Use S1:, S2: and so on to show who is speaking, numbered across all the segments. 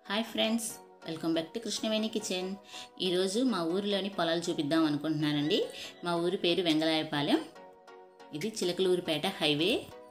S1: Hi friends welcome back to Krishnaveni kitchen ఈరోజు మా ఊరిలోని పొలాలు చూపిద్దాం అనుకుంటున్నానండి మా ఊరి పేరు వెంగళాయపాలెం ఇది Chilakaluripet highway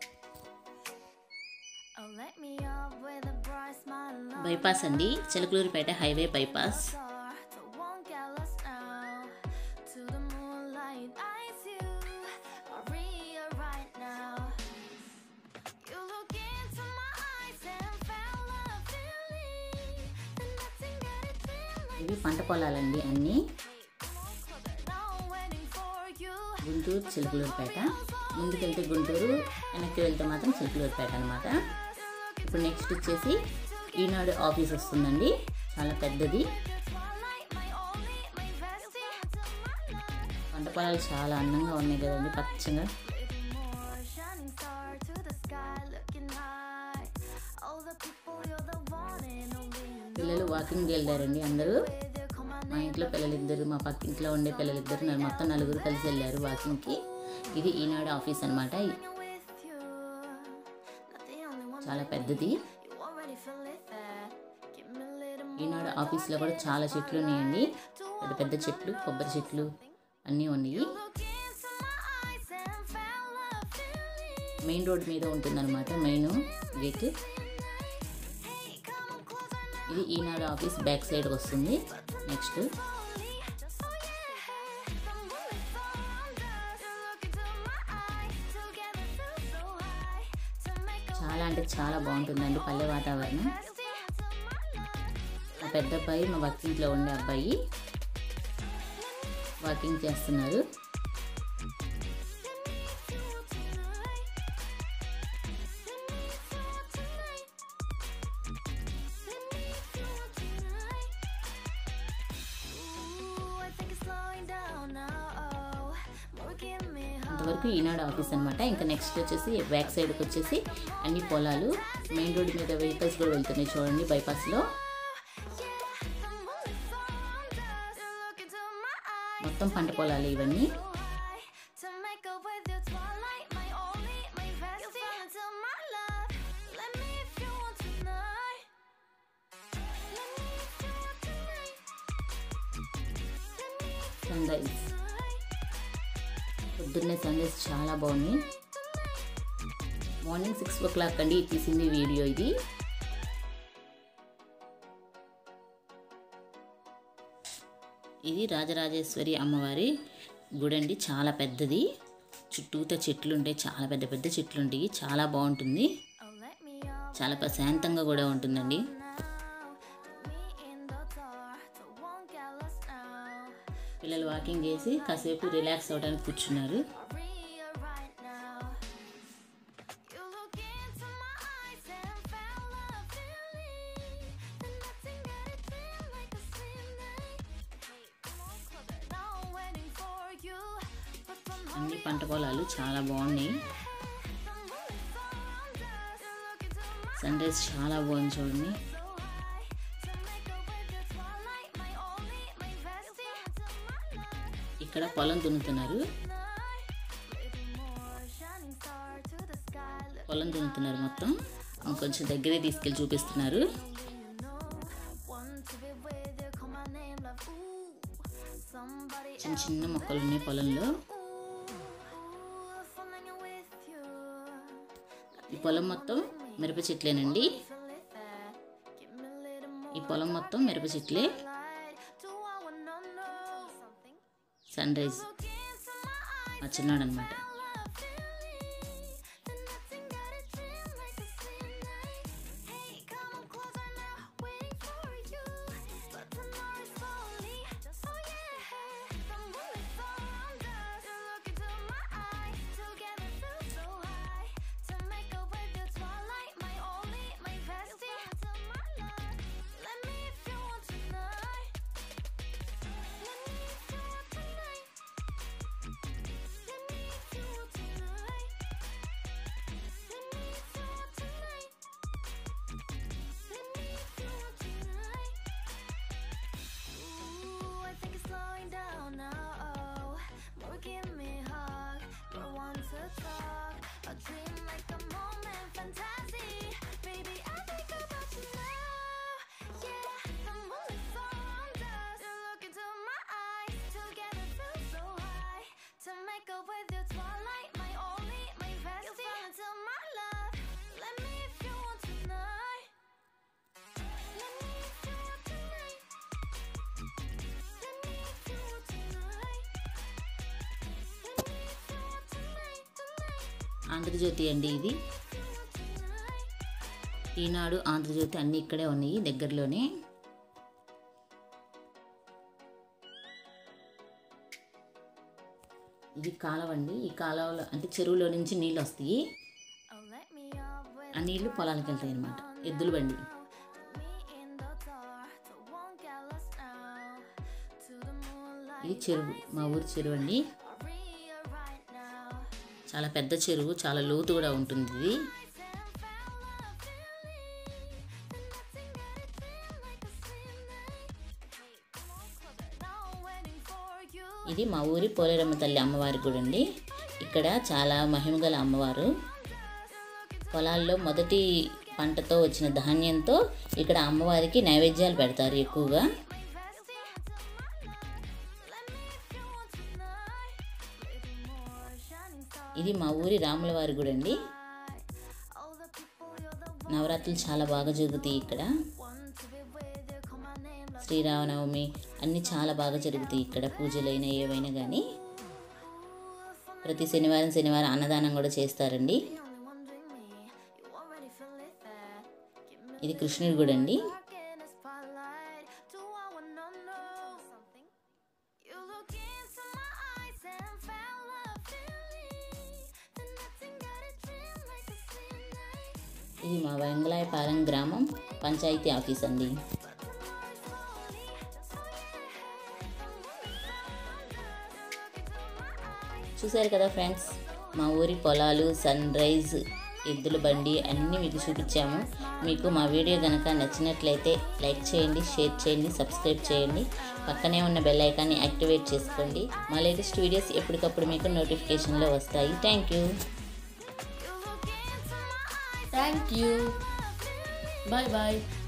S2: Oh, let me up with a bright smile on
S1: bypass అండి Chilakaluripet highway bypass
S2: star. Don't want get lost now. To the moonlight, eyes you. Maria right now. You look into my eyes and felt a feeling. And nothing got it feel like
S1: ఇవి పంట పొలాలండి అన్నీ
S2: more closer now waiting for you.
S1: Guntur Chilakaluripet ముందుకెళ్తే గుంటూరు వెనక్కి వెళ్తే మాత్రం చిలకలూరిపేట అనమాట ఇప్పుడు next వచ్చేసి ఈనాడు ఆఫీస్ వస్తుందండి చాలా పెద్దది
S2: Twilight, my only, my bestie. To my love.
S1: పంట పొలాలు చాలా అందంగా ఉన్నాయి కదండి పచ్చగా
S2: Little more shining star to the sky, looking high. All the people, you're the one and only. You know
S1: పిల్లలు వాకింగ్ వెళ్ళారండి అందరూ
S2: with you, come on
S1: మా ఇంట్లో పిల్లలిద్దరు మా పక్క ఇంట్లో ఉండే పిల్లలిద్దరు నన్ను మొత్తం నలుగురు కలిసి వెళ్ళారు వాకింగ్కి ఇది ఈనాడు ఆఫీస్ అనమాట
S2: in with you. Not the only one,
S1: చాలా పెద్దది
S2: you already feel it there. Give me a little more.
S1: ఈనాడు ఆఫీస్లో కూడా చాలా చెట్లు ఉన్నాయండి పెద్ద పెద్ద చెట్లు కొబ్బరి చెట్లు అన్నీ ఉన్నాయి
S2: Look into my eyes and felt a feeling.
S1: Main road మీద ఉంటుందన్నమాట main gate
S2: Hey, come on closer now.
S1: ఇది ఈనాడు ఆఫీస్ బ్యాక్ సైడ్ వస్తుంది next
S2: Slowly, just so yeah. The moonlit found us. You look into my eyes. Together feel so high. To make a
S1: చాలా అంటే చాలా బాగుంటుందండి పల్లె వాతావరణం
S2: bestie to my love.
S1: మా పెద్ద అబ్బాయి మా పక్కింట్లో ఉండే అబ్బాయి వాకింగ్ చేస్తున్నారు ఇంతవరకు ఈనాడు ఆఫీస్ అనమాట ఇంకా నెక్స్ట్ వచ్చేసి బ్యాక్ సైడ్కి వచ్చేసి అన్ని పొలాలు మెయిన్ రోడ్ మీద వెహికల్స్ కూడా వెళ్తున్నాయి చూడండి బైపాస్లో మొత్తం పంట పొలాలు ఇవన్నీ
S2: To make up with your twilight, my only, my bestie. You fall into my love. Let me if you want tonight. Let me if you want tonight. Let me if
S1: sunrise
S2: tonight.
S1: పొద్దున్నే sunrise చాలా బాగుంది morning six ఓ clock అండి తీసింది video ఇది ఇది రాజరాజేశ్వరి అమ్మవారి గుడి అండి చాలా పెద్దది చుట్టూత చెట్లు ఉంటాయి చాలా పెద్ద పెద్ద చెట్లు ఉంటాయి చాలా బాగుంటుంది
S2: Oh, let me up
S1: చాలా ప్రశాంతంగా కూడా ఉంటుందండి
S2: now. Me in the dark. Don't want get lost now.
S1: పిల్లలు వాకింగ్ చేసి కాసేపు రిలాక్స్ అవ్వడానికి కూర్చున్నారు
S2: Maria right now. You look into my eyes and felt a feeling. And nothing got it feel like a slim night. Hey, come on closer now, waiting for you. But from
S1: అన్ని పంట పొలాలు చాలా బాగున్నాయి
S2: the moonlit found us. You look into my
S1: sunrise చాలా బాగుంది చూడండి
S2: so high. To make up with your twilight, my only, my bestie. To my love.
S1: ఇక్కడ పొలం దున్నుతున్నారు
S2: Little more shining star to the sky. Look
S1: పొలం దున్నుతున్నారు మొత్తం ఇంకొంచెం దగ్గరే తీసుకెళ్ళి చూపిస్తున్నారు
S2: you know, want to be with you, call my name, love. Ooh, somebody
S1: చిన్న
S2: else.
S1: చిన్న మొక్కలు ఉన్నాయి పొలంలో
S2: Ooh, falling in with you.
S1: ఈ పొలం మొత్తం మిరప చెట్లేనండి
S2: Feel it there. Give me a little more
S1: ఈ పొలం మొత్తం మిరప చెట్లే
S2: light. Do I wanna know something?
S1: Sunrise
S2: Look into my eyes.
S1: మా చిన్నాడు అనమాట
S2: Love feeling. Then nothing got it feel like a slim night. Hey, come on closer now, waiting for you. But tomorrow's slowly, just so yeah. The moonlit found us. You look into my eyes, together feel so high. To make up with your twilight, my only, my bestie. To my love, let me if you want tonight. Let me if you want tonight. Let me if you
S1: Andhra Jyothi అండి ఇది ఈనాడు ఆంధ్రజ్యోతి అన్నీ ఇక్కడే ఉన్నాయి దగ్గరలోనే ఇది కాలువ అండి ఈ కాలువలో అంటే చెరువులో నుంచి నీళ్ళు వస్తాయి
S2: Oh, let me up with
S1: ఆ నీళ్లు పొలాలకు వెళ్తాయి అనమాట ఎద్దుల బండి
S2: me in the dark. Don't won't get lost now. To the moonlight.
S1: ఇది చెరువు మా ఊరి చెరువు అండి
S2: Hurry right now.
S1: చాలా పెద్ద చెరువు చాలా లోతు కూడా ఉంటుంది ఇది ఇది మా ఊరి పోలేరమ్మ తల్లి అమ్మవారి గుడి అండి ఇక్కడ చాలా మహిమగల అమ్మవారు పొలాల్లో మొదటి పంటతో వచ్చిన ధాన్యంతో ఇక్కడ అమ్మవారికి నైవేద్యాలు పెడతారు ఎక్కువగా ఇది మా ఊరి రాములవారి గుడి అండి నవరాత్రులు చాలా బాగా జరుగుతాయి ఇక్కడ శ్రీరామనవమి అన్నీ చాలా బాగా జరుగుతాయి ఇక్కడ పూజలైనా ఏవైనా కానీ ప్రతి శనివారం శనివారం అన్నదానం కూడా చేస్తారండి ఇది కృష్ణుడి గుడి అండి ఇది మా వెంగళాయపాలెం గ్రామం పంచాయతీ ఆఫీస్ అండి చూశారు కదా ఫ్రెండ్స్ మా ఊరి పొలాలు సన్ రైజ్ ఎద్దుల బండి అన్నీ మీకు చూపించాము మీకు మా వీడియో కనుక నచ్చినట్లయితే లైక్ చేయండి షేర్ చేయండి సబ్స్క్రైబ్ చేయండి పక్కనే ఉన్న బెల్ ఐకాన్ని యాక్టివేట్ చేసుకోండి మా లేటెస్ట్ వీడియోస్ ఎప్పటికప్పుడు మీకు నోటిఫికేషన్లో వస్తాయి thank you thank you bye bye